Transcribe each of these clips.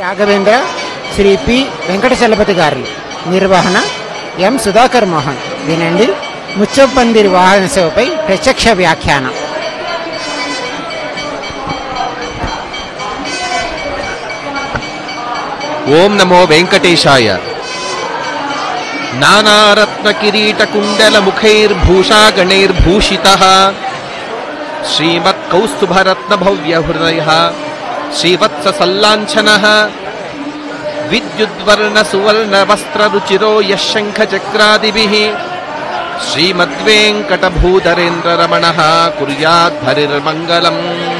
Raghavendra Shri P Venkatachalapathi గారి నిర్వహణ ఎం సుధాకర్ మోహన్ వినండి ముచ్చప్పందిరి వాహన సేవపై ప్రత్యక్ష వ్యాఖ్యానం ఓం నమో వెంకటేశాయ నానారత్నకిరీటకుండలముఖైర్భూషాగణైర్భూషిత శ్రీమత్కౌస్తుభరత్నభవ్యహృదయ శ్రీవత్ససల్లాంఛన విద్యుద్వర్ణసువర్ణవస్త్రరుచిరో యశంఖచక్రాదిభిः శ్రీమద్వేంకటభూధరేంద్రరమణः కుర్యాద్ధరిర్మంగళం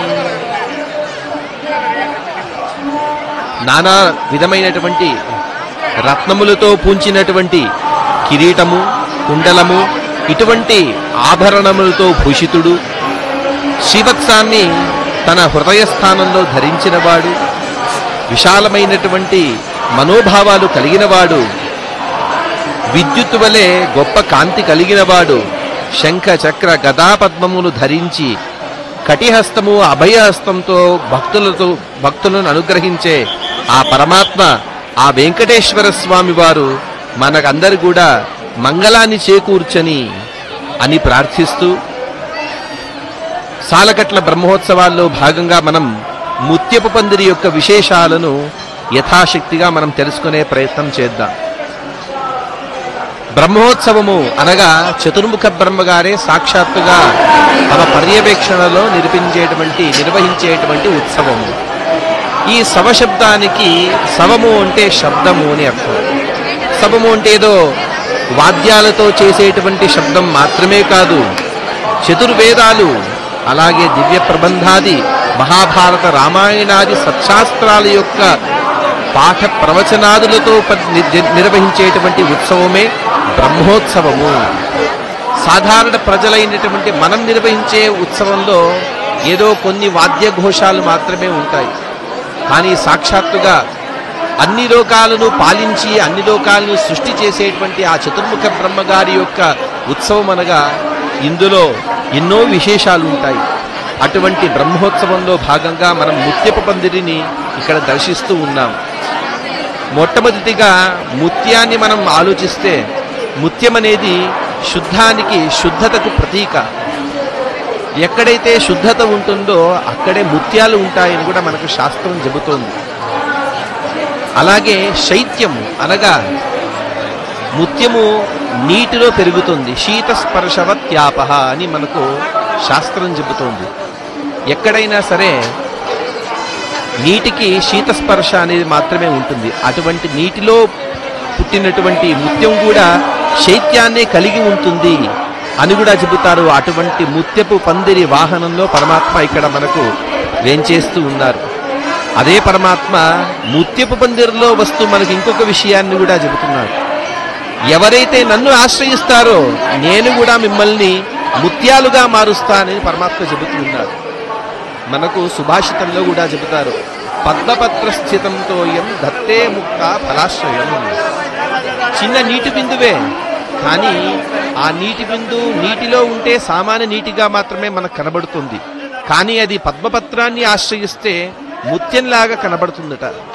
నానా విధమైనటువంటి రత్నములతో పూంచినటువంటి కిరీటము కుండలము ఇటువంటి ఆభరణములతో భూషితుడు శ్రీవత్సాన్ని తన హృదయ స్థానంలో ధరించినవాడు విశాలమైనటువంటి మనోభావాలు కలిగినవాడు విద్యుత్ వలె గొప్ప కాంతి కలిగినవాడు శంఖ చక్ర గదా పద్మములు ధరించి కటిహస్తము అభయహస్తంతో భక్తులతో భక్తులను అనుగ్రహించే ఆ పరమాత్మ ఆ వెంకటేశ్వర స్వామి వారు మనకందరు కూడా మంగళాన్ని చేకూర్చని అని ప్రార్థిస్తూ సాలకట్ల బ్రహ్మోత్సవాల్లో భాగంగా మనం ముత్యపు పందిరి యొక్క విశేషాలను యథాశక్తిగా మనం తెలుసుకునే ప్రయత్నం చేద్దాం బ్రహ్మోత్సవము అనగా చతుర్ముఖ బ్రహ్మగారే సాక్షాత్తుగా తమ పర్యవేక్షణలో నిర్పించేటువంటి నిర్వహించేటువంటి ఉత్సవము ఈ శవశబ్దానికి శవము అంటే శబ్దము అని అర్థం శవము అంటే ఏదో వాద్యాలతో చేసేటువంటి శబ్దం మాత్రమే కాదు చతుర్వేదాలు అలాగే దివ్య ప్రబంధాది మహాభారత రామాయణాది సత్శాస్త్రాల యొక్క పాఠ ప్రవచనాదులతో ప- ని- నిర్వహించేటువంటి ఉత్సవమే బ్రహ్మోత్సవము సాధారణ ప్రజలైనటువంటి మనం నిర్వహించే ఉత్సవంలో ఏదో కొన్ని వాద్యఘోషాలు మాత్రమే ఉంటాయి కానీ సాక్షాత్తుగా అన్ని లోకాలను పాలించి అన్ని లోకాలను సృష్టి చేసేటువంటి ఆ చతుర్ముఖ బ్రహ్మగారి యొక్క ఉత్సవం అనగా ఇందులో ఎన్నో విశేషాలు ఉంటాయి అటువంటి బ్రహ్మోత్సవంలో భాగంగా మనం ముత్యపు పందిరిని ఇక్కడ దర్శిస్తూ ఉన్నాం మొట్టమొదటిగా ముత్యాన్ని మనం ఆలోచిస్తే ముత్యం అనేది శుద్ధానికి శుద్ధతకు ప్రతీక ఎక్కడైతే శుద్ధత ఉంటుందో అక్కడే ముత్యాలు ఉంటాయని కూడా మనకు శాస్త్రం చెబుతోంది అలాగే శైత్యము అనగా ముత్యము నీటిలో పెరుగుతుంది శీత స్పర్శవత్యాపహ అని మనకు శాస్త్రం చెబుతోంది ఎక్కడైనా సరే నీటికి శీతస్పర్శ అనేది మాత్రమే ఉంటుంది అటువంటి నీటిలో పుట్టినటువంటి ముత్యం కూడా శైత్యాన్నే కలిగి ఉంటుంది అని కూడా చెబుతారు అటువంటి ముత్యపు పందిరి వాహనంలో పరమాత్మ ఇక్కడ మనకు వేంచేస్తూ ఉన్నారు అదే పరమాత్మ ముత్యపు పందిరిలో వస్తూ మనకి ఇంకొక విషయాన్ని కూడా చెబుతున్నాడు ఎవరైతే నన్ను ఆశ్రయిస్తారో నేను కూడా మిమ్మల్ని ముత్యాలుగా మారుస్తానని పరమాత్మ చెబుతూ ఉన్నాడు మనకు సుభాషితంలో కూడా చెబుతారు పద్మపత్ర స్థితంతో ఎం దత్తే ముక్త ఫలాశ్రయం చిన్న నీటి బిందువే కానీ ఆ నీటి బిందు నీటిలో ఉంటే సామాన్య నీటిగా మాత్రమే మనకు కనబడుతుంది కానీ అది పద్మపత్రాన్ని ఆశ్రయిస్తే ముత్యంలాగా కనబడుతుందట